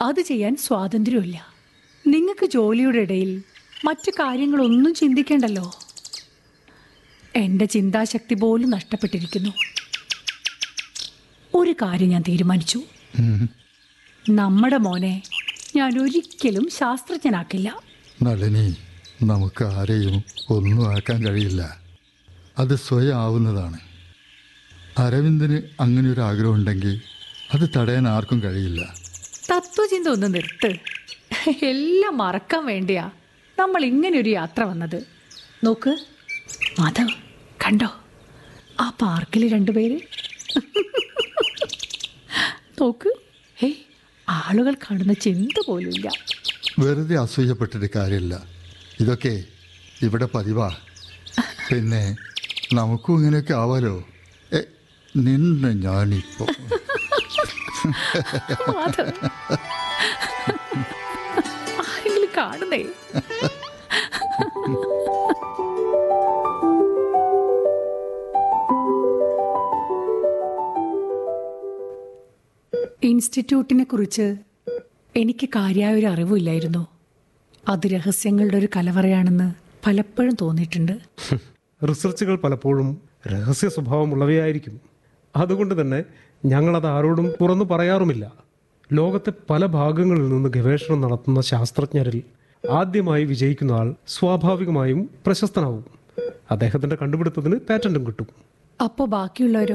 അത് ചെയ്യാൻ സ്വാതന്ത്ര്യമില്ല നിങ്ങൾക്ക് ജോലിയുടെ ഇടയിൽ മറ്റു കാര്യങ്ങളൊന്നും ചിന്തിക്കേണ്ടല്ലോ എൻ്റെ ചിന്താശക്തി പോലും നഷ്ടപ്പെട്ടിരിക്കുന്നു ഒരു കാര്യം ഞാൻ തീരുമാനിച്ചു നമ്മുടെ മോനെ ഞാൻ ഒരിക്കലും ശാസ്ത്രജ്ഞനാക്കില്ല നളിനി നമുക്ക് ആരെയും ഒന്നും ആക്കാൻ കഴിയില്ല അത് സ്വയം ആവുന്നതാണ് അരവിന്ദന് അങ്ങനെ ഒരു ആഗ്രഹം ഉണ്ടെങ്കിൽ അത് തടയാൻ ആർക്കും കഴിയില്ല തത്വചിന്ത ഒന്ന് നിർത്ത് എല്ലാം മറക്കാൻ വേണ്ടിയാ നമ്മൾ ഇങ്ങനെ ഒരു യാത്ര വന്നത് നോക്ക് മാധവ് കണ്ടോ ആ പാർക്കിൽ രണ്ടുപേര് നോക്ക് ഏയ് ആളുകൾ കാണുന്ന ചിന്ത പോലുമില്ല വെറുതെ അസൂയപ്പെട്ടിട്ട് കാര്യമില്ല ഇതൊക്കെ ഇവിടെ പതിവാ പിന്നെ നമുക്കും ഇങ്ങനെയൊക്കെ ആവാലോ എ നിന്ന് ഞാനിപ്പോൾ മാധവ് ആരെങ്കിലും കാണുന്നേ ഇൻസ്റ്റിറ്റ്യൂട്ടിനെ കുറിച്ച് എനിക്ക് കാര്യമായ ഒരു അറിവില്ലായിരുന്നു അത് രഹസ്യങ്ങളുടെ ഒരു കലവറയാണെന്ന് പലപ്പോഴും തോന്നിയിട്ടുണ്ട് റിസർച്ചുകൾ പലപ്പോഴും രഹസ്യ സ്വഭാവമുള്ളവയായിരിക്കും അതുകൊണ്ട് തന്നെ ഞങ്ങളത് ആരോടും തുറന്നു പറയാറുമില്ല ലോകത്തെ പല ഭാഗങ്ങളിൽ നിന്ന് ഗവേഷണം നടത്തുന്ന ശാസ്ത്രജ്ഞരിൽ ആദ്യമായി വിജയിക്കുന്ന ആൾ സ്വാഭാവികമായും പ്രശസ്തനാവും അദ്ദേഹത്തിന്റെ കണ്ടുപിടുത്തത്തിന് പാറ്റന്റും കിട്ടും അപ്പോൾ ബാക്കിയുള്ളവരോ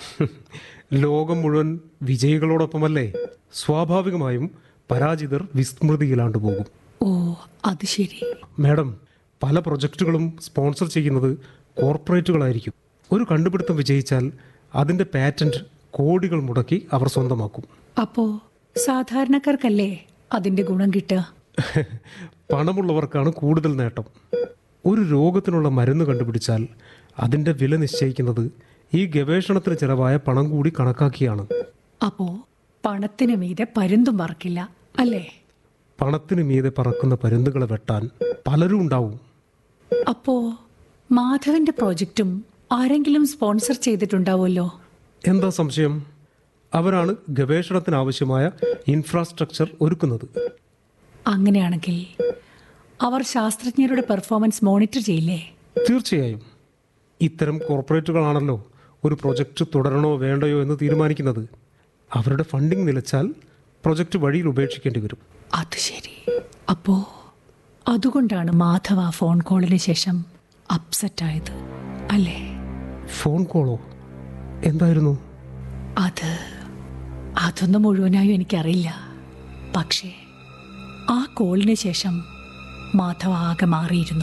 ലോകം മുഴുവൻ വിജയികളോടൊപ്പമല്ലേ സ്വാഭാവികമായും പരാജിതർ വിസ്മൃതിയിലാണ്ട് പോകും ഓ അത് ശരി മാഡം പല പ്രൊജക്റ്റുകളും സ്പോൺസർ ചെയ്യുന്നത് കോർപ്പറേറ്റുകളായിരിക്കും ഒരു കണ്ടുപിടുത്തം വിജയിച്ചാൽ അതിൻ്റെ പാറ്റന്റ് കോടികൾ മുടക്കി അവർ സ്വന്തമാക്കും അപ്പോ സാധാരണക്കാർക്കല്ലേ അതിന്റെ ഗുണം കിട്ടുക പണമുള്ളവർക്കാണ് കൂടുതൽ നേട്ടം ഒരു രോഗത്തിനുള്ള മരുന്ന് കണ്ടുപിടിച്ചാൽ അതിൻ്റെ വില നിശ്ചയിക്കുന്നത് ഈ ഗവേഷണത്തിന് ചിലവായ പണം കൂടി കണക്കാക്കിയാണ് അപ്പോ പണത്തിന് മീതെ പരുന്തും പറക്കില്ല അല്ലേ പണത്തിന് മീതെ പറക്കുന്ന പരുന്തുകളെ വെട്ടാൻ പലരും ഉണ്ടാവും അപ്പോ മാധവന്റെ പ്രോജക്റ്റും ആരെങ്കിലും സ്പോൺസർ ചെയ്തിട്ടുണ്ടാവുമല്ലോ എന്താ സംശയം അവരാണ് ഗവേഷണത്തിന് ആവശ്യമായ ഇൻഫ്രാസ്ട്രക്ചർ ഒരുക്കുന്നത് അങ്ങനെയാണെങ്കിൽ അവർ ശാസ്ത്രജ്ഞരുടെ പെർഫോമൻസ് മോണിറ്റർ ചെയ്യില്ലേ തീർച്ചയായും ഇത്തരം കോർപ്പറേറ്റുകളാണല്ലോ ഒരു പ്രൊജക്റ്റ് തുടരണോ വേണ്ടയോ എന്ന് തീരുമാനിക്കുന്നത് അവരുടെ ഫണ്ടിംഗ് നിലച്ചാൽ പ്രൊജക്റ്റ് വഴിയിൽ ഉപേക്ഷിക്കേണ്ടി വരും അത് ശരി അപ്പോ അതുകൊണ്ടാണ് മാധവ ആ ഫോൺ കോളിന് ശേഷം അപ്സെറ്റ് ആയത് അല്ലേ ഫോൺ കോളോ എന്തായിരുന്നു അത് അതൊന്നും മുഴുവനായും എനിക്കറിയില്ല പക്ഷേ ആ കോളിന് ശേഷം മാധവ ആകെ മാറിയിരുന്നു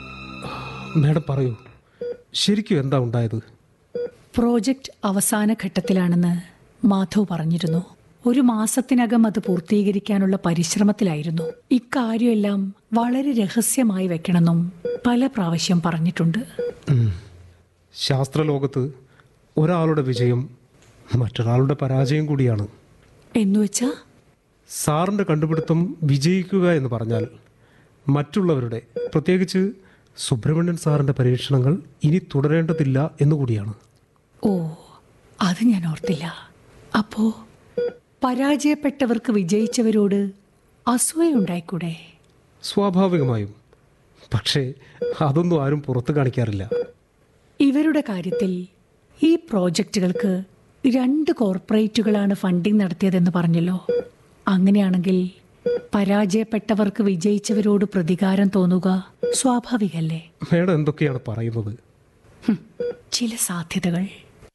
മാഡം പറയൂ ശരിക്കും എന്താ ഉണ്ടായത് പ്രോജക്റ്റ് അവസാന ഘട്ടത്തിലാണെന്ന് മാധവ് പറഞ്ഞിരുന്നു ഒരു മാസത്തിനകം അത് പൂർത്തീകരിക്കാനുള്ള പരിശ്രമത്തിലായിരുന്നു ഇക്കാര്യമെല്ലാം വളരെ രഹസ്യമായി വെക്കണമെന്നും പല പ്രാവശ്യം പറഞ്ഞിട്ടുണ്ട് ഉം. ശാസ്ത്രലോകത്ത് ഒരാളുടെ വിജയം മറ്റൊരാളുടെ പരാജയം കൂടിയാണ് എന്നുവെച്ചാ സാറിൻ്റെ കണ്ടുപിടുത്തം വിജയിക്കുക എന്ന് പറഞ്ഞാൽ മറ്റുള്ളവരുടെ പ്രത്യേകിച്ച് സുബ്രഹ്മണ്യൻ സാറിൻ്റെ പരീക്ഷണങ്ങൾ ഇനി തുടരേണ്ടതില്ല എന്നുകൂടിയാണ് ഓ അത് ഞാൻ ഓർത്തില്ല അപ്പോ പരാജയപ്പെട്ടവർക്ക് വിജയിച്ചവരോട് അസൂയുണ്ടായിക്കൂടെ സ്വാഭാവികമായും പക്ഷേ അതൊന്നും ആരും പുറത്തു കാണിക്കാറില്ല ഇവരുടെ കാര്യത്തിൽ ഈ പ്രോജക്റ്റുകൾക്ക് രണ്ട് കോർപ്പറേറ്റുകളാണ് ഫണ്ടിംഗ് നടത്തിയതെന്ന് പറഞ്ഞല്ലോ അങ്ങനെയാണെങ്കിൽ പരാജയപ്പെട്ടവർക്ക് വിജയിച്ചവരോട് പ്രതികാരം തോന്നുക സ്വാഭാവികല്ലേ മേഡം എന്തൊക്കെയാണ് പറയുന്നത് ഹും, ചില സാധ്യതകൾ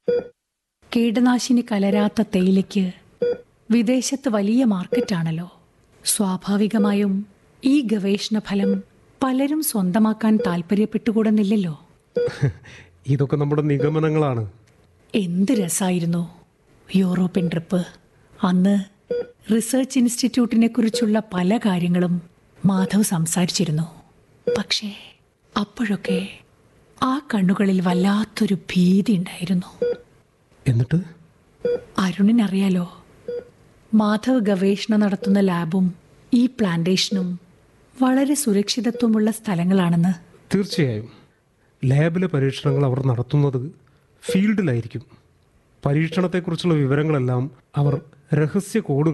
കീടനാശിനി കലരാത്ത തേയിലയ്ക്ക് വിദേശത്ത് വലിയ മാർക്കറ്റാണല്ലോ സ്വാഭാവികമായും ഈ ഗവേഷണ ഫലം പലരും സ്വന്തമാക്കാൻ താല്പര്യപ്പെട്ടുകൂടുന്നില്ലല്ലോ ഇതൊക്കെ നമ്മുടെ നിഗമനങ്ങളാണ് എന്ത് രസമായിരുന്നു യൂറോപ്യൻ ട്രിപ്പ് അന്ന് റിസർച്ച് ഇൻസ്റ്റിറ്റ്യൂട്ടിനെ കുറിച്ചുള്ള പല കാര്യങ്ങളും മാധവ് സംസാരിച്ചിരുന്നു പക്ഷേ അപ്പോഴൊക്കെ ആ കണ്ണുകളിൽ വല്ലാത്തൊരു ഭീതി ഉണ്ടായിരുന്നു എന്നിട്ട് അരുണിനറിയാലോ മാധവ് ഗവേഷണം നടത്തുന്ന ലാബും ഈ പ്ലാന്റേഷനും വളരെ സുരക്ഷിതത്വമുള്ള സ്ഥലങ്ങളാണെന്ന് തീർച്ചയായും ലാബിലെ പരീക്ഷണങ്ങൾ അവർ നടത്തുന്നത് ഫീൽഡിലായിരിക്കും പരീക്ഷണത്തെക്കുറിച്ചുള്ള വിവരങ്ങളെല്ലാം അവർ രഹസ്യ കോഡുകൾ